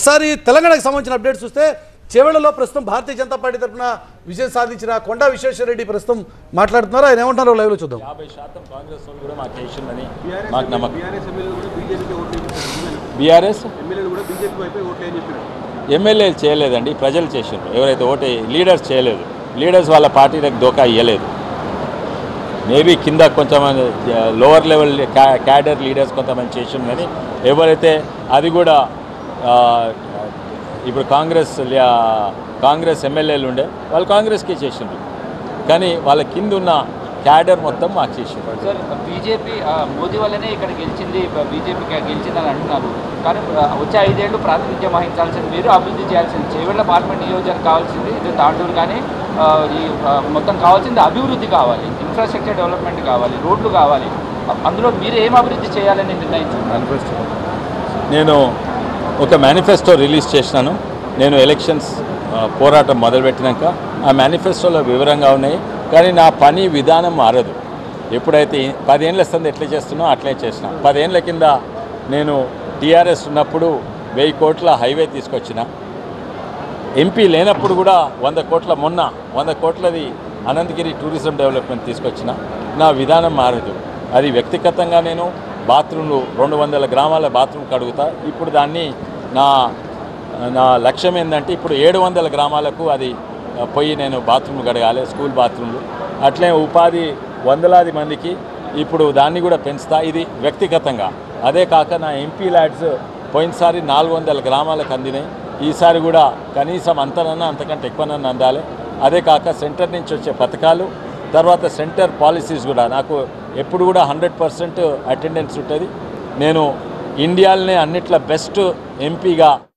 ఒకసారి తెలంగాణకు సంబంధించిన అప్డేట్స్ చూస్తే చేవెళ్లలో ప్రస్తుతం భారతీయ జనతా పార్టీ తరఫున విజయం సాధించిన కొండా విశ్వేశ్వరరెడ్డి ప్రస్తుతం మాట్లాడుతున్నారు ఆయన ఏమంటారో లైవ్ లో చూద్దాం యాభై శాతం కాంగ్రెస్ వాళ్ళు కూడా మాకు వేసిందని మాకు నమ్మకం బీఆర్ఎస్ ఎమ్మెల్యేలు కూడా బీజేపీకి ఓట్లు వేయించారు బీఆర్ఎస్ ఎమ్మెల్యేలు కూడా బీజేపీ వైపే ఓట్లు అని చెప్పారు ఎమ్మెల్యేలు చేయలేదండి ప్రజలు చేసిండ్రు ఎవరైతే ఓటే లీడర్స్ చేయలేదు లీడర్స్ వాళ్ళ పార్టీలకు దోకా ఇవ్వలేదు మేబీ కింద కొంతమంది లోవర్ లెవెల్ క్యాడర్ లీడర్స్ కొంతమంది చేసిండ్రు కానీ ఎవరైతే అది కూడా ఆ, ఇప్పుడు కాంగ్రెస్ లి- కాంగ్రెస్ ఎమ్మెల్యేలు ఉండే వాళ్ళు కాంగ్రెస్కి చేసిండ్రు కానీ వాళ్ళ కింద ఉన్న క్యాడర్ మొత్తం మాకు చేసిండ్రు సార్ బీజేపీ ఆ, మోదీ వల్లనే ఇక్కడ గెలిచింది బీజేపీ గెలిచిందని అంటున్నారు కానీ ఆ, వచ్చే ఐదేళ్లు ప్రాతినిధ్యం వహించాల్సింది మీరు అభివృద్ధి చేయాల్సింది చేవెళ్ళ పార్లమెంట్ నియోజకవర్గం కావాల్సింది ఇది తాండూరు కానీ ఆ, ఈ ఆ, మొత్తం కావాల్సింది అభివృద్ధి కావాలి ఇన్ఫ్రాస్ట్రక్చర్ డెవలప్మెంట్ కావాలి రోడ్లు కావాలి అ- అందులో మీరు ఏం అభివృద్ధి చేయాలని నిర్ణయించుకున్నారు నేను ఒక మేనిఫెస్టో రిలీజ్ చేసినాను నేను ఎలక్షన్స్ ఆ, పోరాటం మొదలుపెట్టినాక ఆ మేనిఫెస్టోలో వివరంగా ఉన్నాయి కానీ నా పని విధానం మారదు ఎప్పుడైతే ఈ- పదేళ్ళ సంది ఎట్లా చేస్తున్నా అట్లే చేసిన పదేళ్ళ కింద నేను టీఆర్ఎస్ ఉన్నప్పుడు వెయ్యి కోట్ల హైవే తీసుకొచ్చిన ఎంపీ లేనప్పుడు కూడా వంద కోట్ల మొన్న వంద కోట్లది అనంతగిరి టూరిజం డెవలప్మెంట్ తీసుకొచ్చిన నా విధానం మారదు అది వ్యక్తిగతంగా నేను బాత్రూమ్లు రెండు వందల గ్రామాల బాత్రూమ్ కడుగుతా ఇప్పుడు దాన్ని నా నా లక్ష్యం ఏంటంటే ఇప్పుడు ఏడు వందల గ్రామాలకు అది ఆ, పోయి నేను బాత్రూమ్ కడగాలి స్కూల్ బాత్రూమ్లు అట్లే ఉపాధి వందలాది మందికి ఇప్పుడు దాన్ని కూడా పెంచుతా ఇది వ్యక్తిగతంగా అదే కాక నా ఎంపీ ల్యాడ్స్ పోయినసారి నాలుగు వందల గ్రామాలకు అందినాయి ఈసారి కూడా కనీసం అంతనన్నా అంతకంటే ఎక్కువనన్నా అందాలి అదే కాక సెంటర్ నుంచి వచ్చే పథకాలు తర్వాత సెంటర్ పాలసీస్ కూడా నాకు ఎప్పుడు కూడా హండ్రెడ్ పర్సెంట్ అటెండెన్స్ ఉంటుంది నేను ఇండియాలోనే అన్నిట్లో బెస్ట్ ఎంపీగా